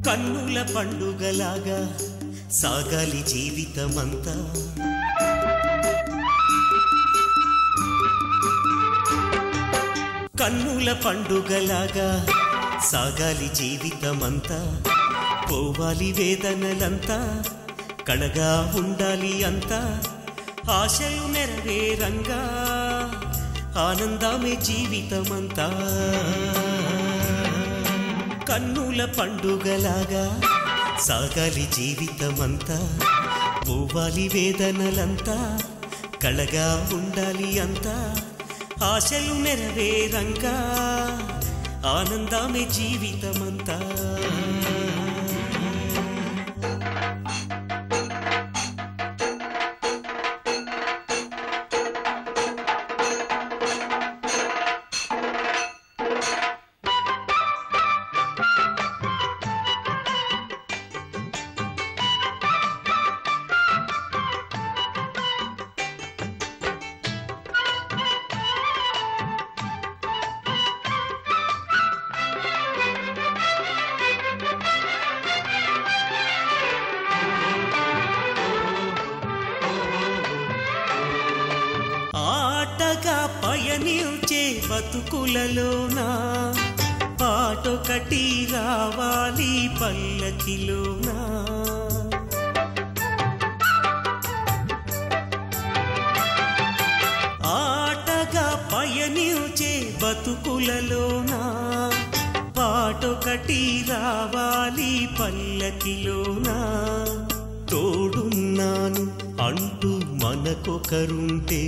కన్నుల పండుగలాగా సాగాలి జీవితమంతా కన్నుల పండుగలాగా సాగాలి జీవితమంతా పోవాలి వేదనలంతా కళగా ఉండాలి అంతా ఆశలు నెరవేరంగా ఆనందమే జీవితమంతా కన్నుల పండుగలాగా సాగాలి జీవితమంతా పోవాలి వేదనలంతా కళగా ఉండాలి అంతా ఆశలు నెరవేరంగా ఆనందమే జీవితమంతా ఆటగా పయనించే బతుకులలోనా పాటొకటి రావాలి పల్లకిలోనా ఆటగా పయనించే బతుకులలోనా పాటొకటి రావాలి పల్లకిలోనా తోడున్నాను అంటూ మనకొకరుంటే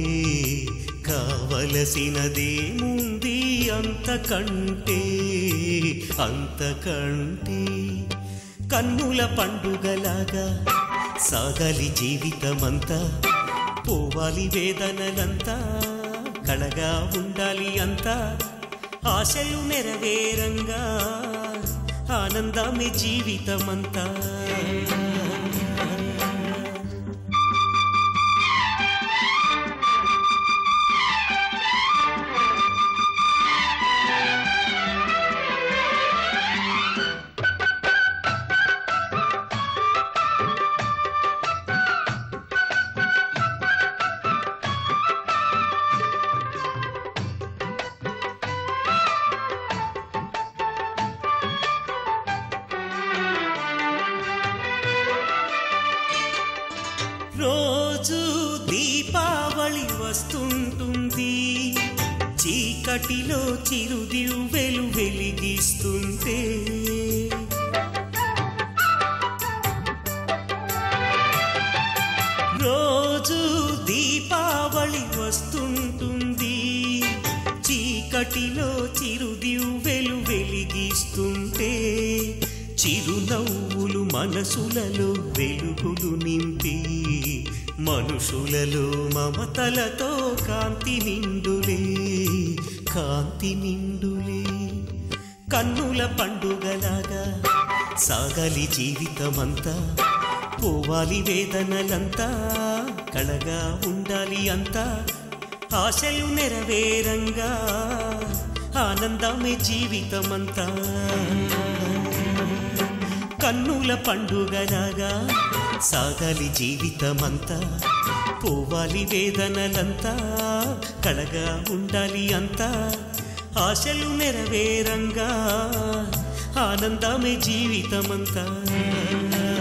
కావలసినదేముంది అంతకంటే అంతకంటే కన్నుల పండుగలాగా సాగాలి జీవితమంతా పోవాలి వేదనలంతా కళగా ఉండాలి అంతా ఆశలు నెరవేరంగా ఆనందమే జీవితమంతా రోజు దీపావళి వస్తుంటుంది చీకటిలో చిరుదివ్వెలు వెలిగిస్తుంటే రోజు దీపావళి వస్తుంటుంది చీకటిలో చిరుదివ్వెలు వెలిగిస్తుంటే చిరునవ్వులు మనసులలో వెలుగులు నింపి మనుషులలో మమతలతో కాంతి నిండులే కాంతి నిండులే కన్నుల పండుగలాగా సాగాలి జీవితమంతా పోవాలి వేదనలంతా కళగా ఉండాలి అంతా ఆశలు నెరవేరంగా ఆనందమే జీవితమంతా కన్నుల పండుగలాగా సాగాలి జీవితమంతా పోవాలి వేదనలంతా కళగా ఉండాలి అంతా ఆశలు నెరవేరంగా ఆనందమే జీవితమంతా